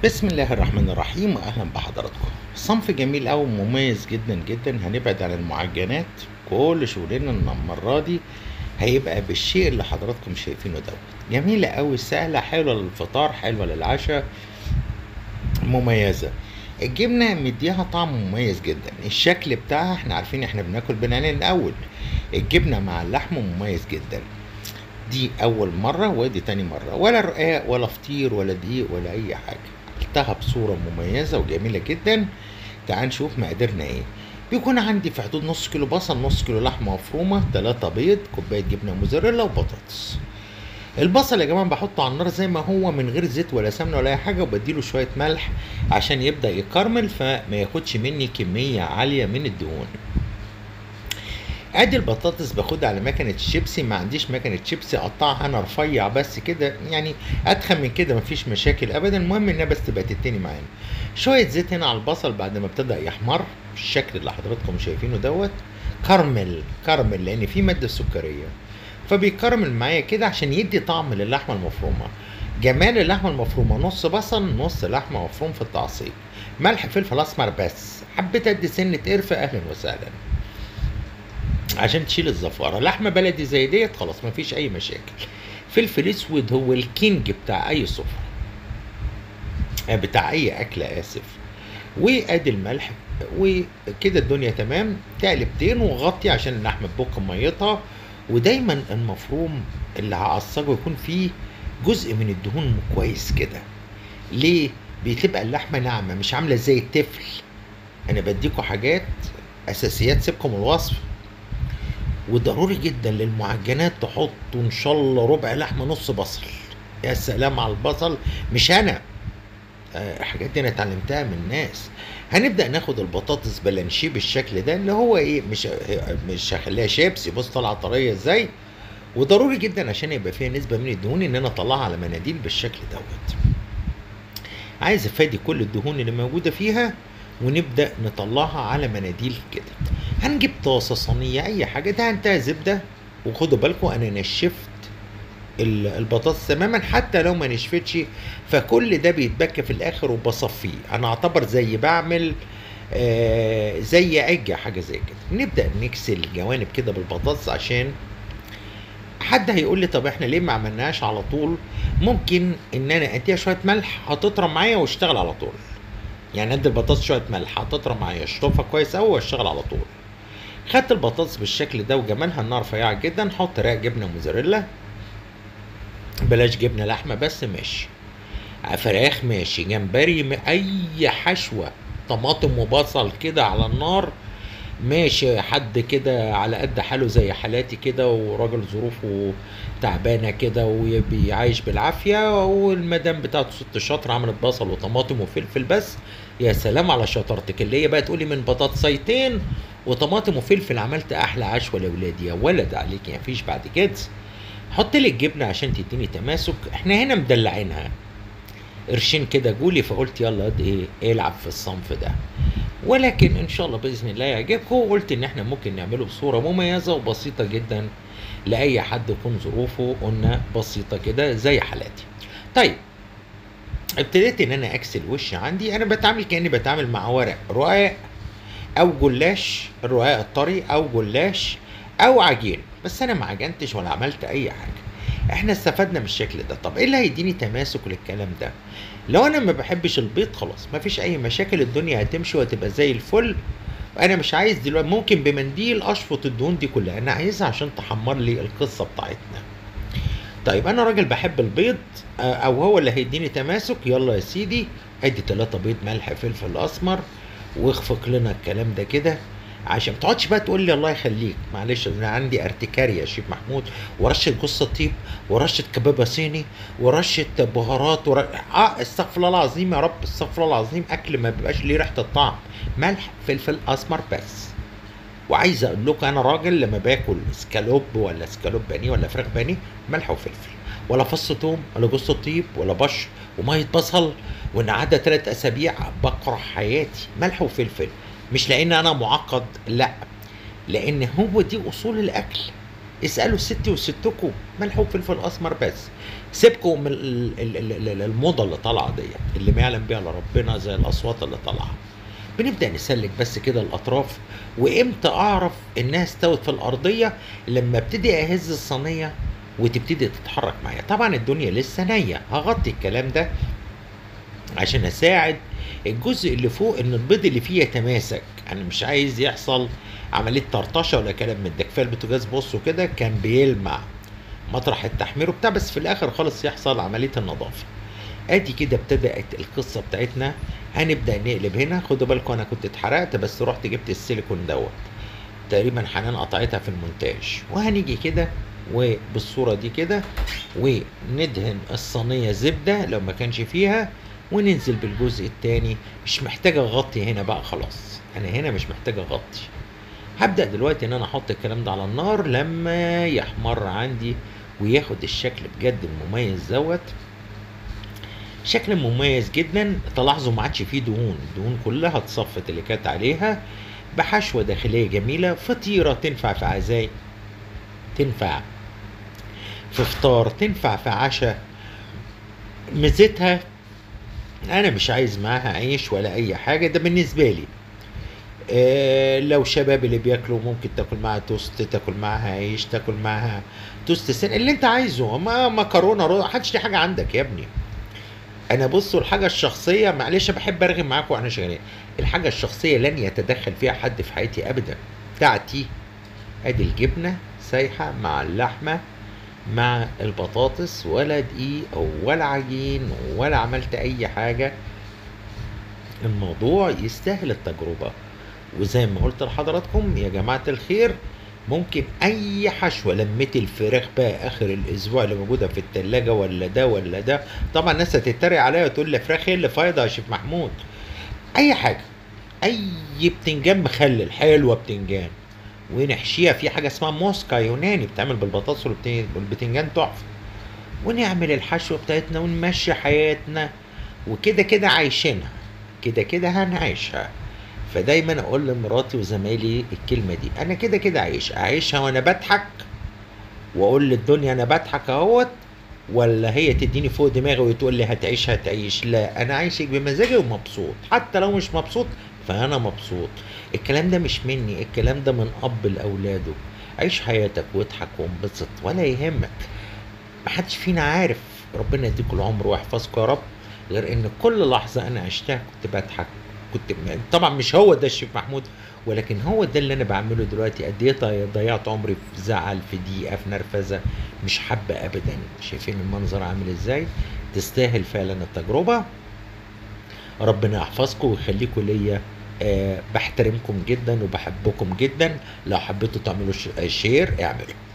بسم الله الرحمن الرحيم واهلا بحضراتكم صنف جميل قوي مميز جدا جدا هنبعد عن المعجنات كل شغلنا المره دي هيبقى بالشيء اللي حضراتكم شايفينه دوت جميله قوي سهله حلوه للفطار حلوه للعشاء مميزه الجبنه مديها طعم مميز جدا الشكل بتاعها احنا عارفين احنا بناكل بنانين الاول الجبنه مع اللحم مميز جدا دي اول مره ودي تاني مره ولا رقاق ولا فطير ولا دقيق ولا اي حاجه عملتها بصوره مميزه وجميله جدا تعال نشوف مقاديرنا ايه بيكون عندي في حدود نص كيلو بصل نص كيلو لحمه مفرومه 3 بيض كوبايه جبنه موزاريلا وبطاطس البصل يا جماعه بحطه على النار زي ما هو من غير زيت ولا سمنه ولا اي حاجه وبديله شويه ملح عشان يبدا يكرمل فما ياخدش مني كميه عاليه من الدهون ادي البطاطس باخدها على مكنه شيبسي ما عنديش مكنه شيبسي اقطعها انا رفيع بس كده يعني اتخن من كده مفيش مشاكل ابدا المهم انها بس تبقى تتني معانا شويه زيت هنا على البصل بعد ما ابتدى يحمر بالشكل اللي حضراتكم شايفينه دوت كرمل كرمل لان فيه ماده سكريه فبيكرمل معايا كده عشان يدي طعم للحمه المفرومه جمال اللحمه المفرومه نص بصل نص لحمه مفروم في التعصيب ملح فلفل اسمر بس حبيت ادي سنه قرفه اهلا وسهلا عشان تشيل الزفاره لحمه بلدي زي ديت خلاص مفيش اي مشاكل فلفل اسود هو الكينج بتاع اي سفره بتاع اي اكله اسف وادي الملح وكده الدنيا تمام تقلبتين وغطي عشان اللحمه تبك ميتها ودايما المفروم اللي هعصجه يكون فيه جزء من الدهون كويس كده ليه بتبقى اللحمه ناعمه مش عامله زي التفل انا بديكوا حاجات اساسيات سيبكم الوصف وضروري جدا للمعجنات تحطوا ان شاء الله ربع لحمه نص بصل يا سلام على البصل مش انا الحاجات دي انا اتعلمتها من الناس هنبدا ناخد البطاطس بلانشيه بالشكل ده اللي هو ايه مش مش هخليها شيبسي بص طالعه طريه ازاي وضروري جدا عشان يبقى فيها نسبه من الدهون ان انا اطلعها على مناديل بالشكل دوت عايز افادي كل الدهون اللي موجوده فيها ونبدا نطلعها على مناديل كده هنجيب طاسه صينيه اي حاجه دهنتها زبده وخدوا بالكم انا نشفت البطاطس تماما حتى لو ما نشفتش فكل ده بيتبكى في الاخر وبصفيه انا اعتبر زي بعمل آه زي عجة حاجة زي كده نبدأ نكسل الجوانب كده بالبطاطس عشان حد هيقول لي طب احنا ليه ما عملناش على طول ممكن ان انا اديها شويه ملح هتطرى معايا واشتغل على طول يعني ادي البطاطس شويه ملح هتطرى معايا اشطفها كويس قوي واشتغل على طول خدت البطاطس بالشكل ده وجمالها النار رفيعه جدا حط رق جبنه موزاريلا بلاش جبنه لحمه بس ماشي فراخ ماشي جمبري اي حشوه طماطم وبصل كده على النار ماشي حد كده على قد حاله زي حالاتي كده وراجل ظروفه تعبانه كده وبيعيش بالعافيه والمدام بتاعته ست شاطر عملت بصل وطماطم وفلفل بس يا سلام على شطارتك اللي هي بقى تقولي من بطاطسيتين وطماطم وفلفل عملت احلى عشوه لاولادي يا ولد عليك يعني مفيش بعد كده حط لي الجبنه عشان تديني تماسك احنا هنا مدلعينها قرشين كده جولي فقلت يلا ايه العب في الصنف ده ولكن ان شاء الله باذن الله يعجبكم وقلت ان احنا ممكن نعمله بصوره مميزه وبسيطه جدا لاي حد يكون ظروفه قلنا بسيطه كده زي حالاتي طيب ابتديت ان انا اكسل وش عندي انا بتعامل كاني بتعامل مع ورق رقاق او جلاش الرقاق الطري او جلاش او عجين بس انا ما عجنتش ولا عملت اي حاجه احنا استفدنا من الشكل ده طب ايه اللي هيديني تماسك للكلام ده لو انا ما بحبش البيض خلاص ما فيش اي مشاكل الدنيا هتمشي وهتبقى زي الفل انا مش عايز دلوقتي ممكن بمنديل اشفط الدهون دي كلها انا عايزها عشان تحمر لي القصه بتاعتنا طيب انا راجل بحب البيض او هو اللي هيديني تماسك يلا يا سيدي ادي ثلاثة بيض ملح فلفل اسمر واخفق لنا الكلام ده كده عشان ما تقعدش بقى تقول لي الله يخليك معلش انا عندي ارتكاريا يا شيخ محمود ورشه جوز الطيب ورشه كبابه صيني ورشه بهارات ور... اه استغفر الله العظيم يا رب استغفر الله العظيم اكل ما بيبقاش ليه ريحه الطعم ملح فلفل اسمر بس وعايز اقول لكم انا راجل لما باكل سكالوب ولا سكالوب بانيه ولا فراخ بانيه ملح وفلفل ولا فص ثوم ولا جوز الطيب ولا بشر وميه بصل وان عدى ثلاث اسابيع بكره حياتي ملح وفلفل مش لان انا معقد لا لان هو دي اصول الاكل اسالوا ستي وستكم ملح وفلفل اسمر بس سيبكم من ال- ال- ال- ال- الموضه اللي طالعه ديت اللي ما يعلم بيها الا ربنا زي الاصوات اللي طالعه بنبدا نسلك بس كده الاطراف وامتى اعرف انها استوت في الارضيه لما ابتدي اهز الصينيه وتبتدي تتحرك معايا طبعا الدنيا لسه نيه هغطي الكلام ده عشان اساعد الجزء اللي فوق ان البيض اللي فيه يتماسك انا مش عايز يحصل عمليه طرطشه ولا كلام من ده كفايه البوتاجاز بصوا كده كان بيلمع مطرح التحمير وبتاع بس في الاخر خالص يحصل عمليه النظافه ادي كده ابتدات القصه بتاعتنا هنبدا نقلب هنا خدوا بالكم انا كنت اتحرقت بس رحت جبت السيليكون دوت تقريبا حنان قطعتها في المونتاج وهنيجي كده وبالصوره دي كده وندهن الصينيه زبده لو ما كانش فيها وننزل بالجزء التاني مش محتاج اغطي هنا بقى خلاص انا هنا مش محتاج اغطي هبدا دلوقتي ان انا احط الكلام ده على النار لما يحمر عندي وياخد الشكل بجد المميز دوت شكل مميز جدا تلاحظوا ما عادش فيه دهون الدهون كلها اتصفت اللي كانت عليها بحشوه داخليه جميله فطيره تنفع في عزاي تنفع في فطار تنفع في عشاء ميزتها انا مش عايز معاها عيش ولا اي حاجه ده بالنسبه لي آه لو شباب اللي بياكلوا ممكن تاكل معاها توست تاكل معاها عيش تاكل معاها توست سن اللي انت عايزه ما مكرونه رز محدش ليه حاجه عندك يا ابني انا بصوا الحاجه الشخصيه معلش بحب ارغي معاكم واحنا شغالين الحاجه الشخصيه لن يتدخل فيها حد في حياتي ابدا بتاعتي ادي الجبنه سايحه مع اللحمه مع البطاطس ولا دقيق ولا عجين ولا عملت اي حاجه الموضوع يستاهل التجربه وزي ما قلت لحضراتكم يا جماعه الخير ممكن اي حشوه لميت الفراخ بقى اخر الاسبوع اللي موجوده في التلاجة ولا ده ولا ده طبعا الناس هتتريق عليا وتقول لي فراخ ايه اللي فايضه يا شيخ محمود اي حاجه اي بتنجان مخلل حلوه بتنجان ونحشيها في حاجه اسمها موسكا يوناني بتعمل بالبطاطس والبت- والبتنجان تحفه ونعمل الحشوه بتاعتنا ونمشي حياتنا وكده كده عايشينها كده كده هنعيشها فدايما اقول لمراتي وزمايلي الكلمه دي انا كده كده عايش اعيشها وانا بضحك واقول للدنيا انا بضحك اهوت ولا هي تديني فوق دماغي وتقول لي هتعيش هتعيش لا انا عايشك بمزاجي ومبسوط حتى لو مش مبسوط فانا مبسوط الكلام ده مش مني الكلام ده من اب لاولاده عيش حياتك واضحك وانبسط ولا يهمك محدش فينا عارف ربنا يديكم العمر ويحفظكم يا رب غير ان كل لحظه انا عشتها كنت بضحك كنت طبعا مش هو ده الشيخ محمود ولكن هو ده اللي انا بعمله دلوقتي قد ايه ضي- ضيعت عمري في زعل في ضيقه في نرفزه مش حابه ابدا شايفين المنظر عامل ازاي تستاهل فعلا التجربه ربنا يحفظكم ويخليكم ليا أه بحترمكم جدا وبحبكم جدا لو حبيتوا تعملوا ش- شير اعملوا